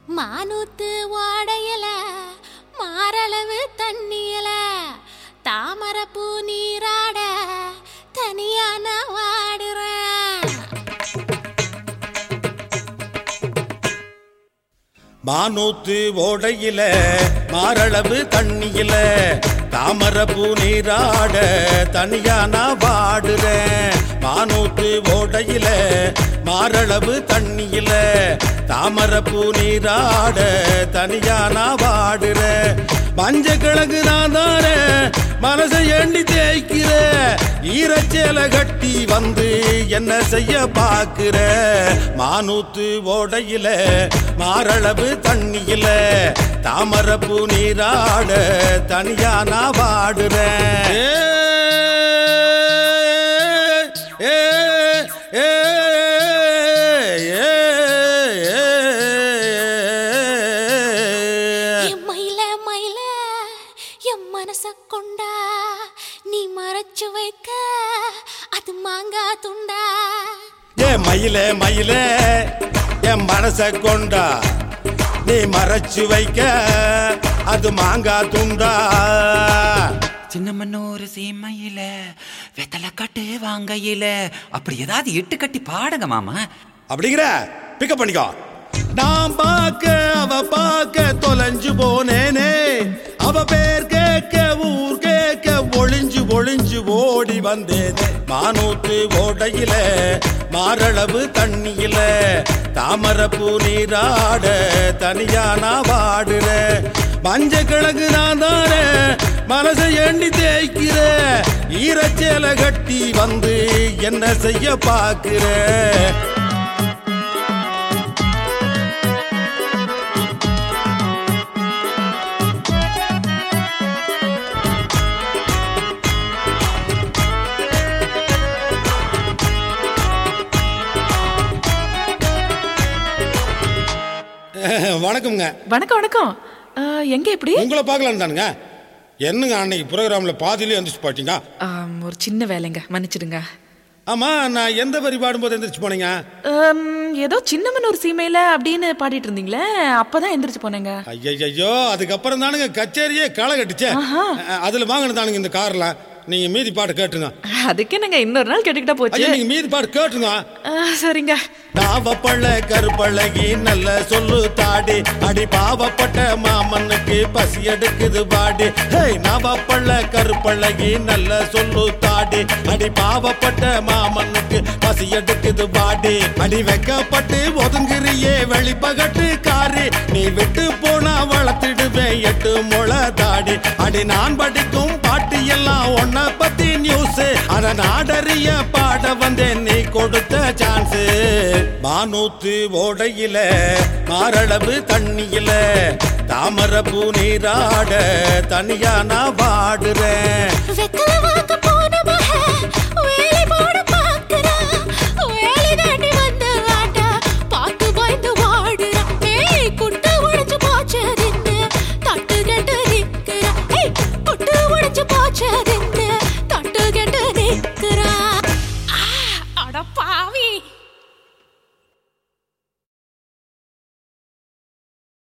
மானூத்து ஓடையில மாரளவு தண்ணியில தாமரப்பூ நீராட தனியா நான் வாடுறேன் மானூத்து ஓடையில மாரளவு தண்ணியில தாமரப்பூ நீராட தனியா நான் வாடுறேன் மானூத்து ஓடையில மாரளவு தண்ணியில தாமரப்பூ நீராட தனியா நான் வாடுறேன் மஞ்ச கிழங்கு நான் தானே மனசை எண்ணி தேய்க்கிற ஈரச்சேல கட்டி வந்து என்ன செய்ய பாக்குற மானூத்து ஓடையில மாரளவு தண்ணியில தாமரப்பூ நீராட தனியா நான் வாடுறேன் ஏ, ஏ, ஏ, ஏ. என் மயில மயில என் மனச கொண்டா நீ மறைச்சு வைக்க அது மாங்கா துண்டா ஏ மயிலே மயிலே என் மனச கொண்டா நீ மறைச்சு வைக்க அது மாங்கா துண்டா சின்னமன்னூர் சீமையில வெத்தலை கட்டு வாங்கையில அப்படி ஏதாவது இட்டு கட்டி பாடுங்க மாமா அப்படிங்கிற பிக்கப் பண்ணிக்கோ நான் பார்க்க அவ பார்க்க தொலைஞ்சு போனேனே அவ பேர் கேட்க ஊர் கேட்க ஒளிஞ்சு ஒளிஞ்சு ஓடி வந்தேனே மானூத்து ஓடையில மாரளவு தண்ணியில தாமரப்பூ நீராட தனியா நான் வாடுற மஞ்ச கிழங்கு நான் தானே மனசை எண்ணி தேய்க்கிற ஈரச்சேல கட்டி வந்து என்ன செய்ய பாக்குற வணக்கம்ங்க வணக்கம் வணக்கம் அஹ், எங்க எப்படி உங்களை பார்க்கலாம் தானுங்க என்னங்க அன்னைக்கு ப்ரோக்ராமில் பாதியிலே எந்திரிச்சு போயிட்டீங்க ஆம், ஒரு சின்ன வேலைங்க மன்னிச்சிடுங்க ஆமா நான் எந்த வரி பாடும்போது எந்திரிச்சு போனீங்க அம், ஏதோ சின்னமன் ஒரு சீமையில அப்படின்னு பாடிட்டு இருந்தீங்களே அப்பதான் எந்திரிச்சு போனேங்க ஐயோ அதுக்கப்புறம் தானுங்க கச்சேரியே களை கட்டுச்சே அதில் வாங்கினு தானுங்க இந்த கார்லாம் நீங்க மீதி பாட்டு கேட்டுங்க அதுக்கு என்னங்க இன்னொரு நாள் கேட்டுக்கிட்டா போச்சு ஐயா நீங்க மீதி பாட்டு கேட்டுங்க அஹ், சரிங்க நாவப்பள்ள கருப்பழகி நல்ல சொல்லு தாடி அடி பாவப்பட்ட மாமனுக்கு பசி எடுக்குது பாடி ஹேய் நாவப்பள்ள கருப்பழகி நல்ல சொல்லு தாடி அடி பாவப்பட்ட மாமனுக்கு பசி எடுக்குது பாடி அடி வெக்கப்பட்டு ஒதுங்குறியே வெளிப்பகட்டு காரி நீ விட்டு போனா வளர்த்திடுவேன் எட்டு முளை தாடி அடி நான் படிக்கும் பாட்டு எல்லாம் உன்னை பத்தி நியூஸ் அத நாடறிய பாட வந்தேன் நீ கொடுத்த சான்ஸ் மானூத்து ஓடையில மாரளவு தண்ணியில தாமரப்பூ நீராட தனியா நான் வாடுறேன் வெத்தலை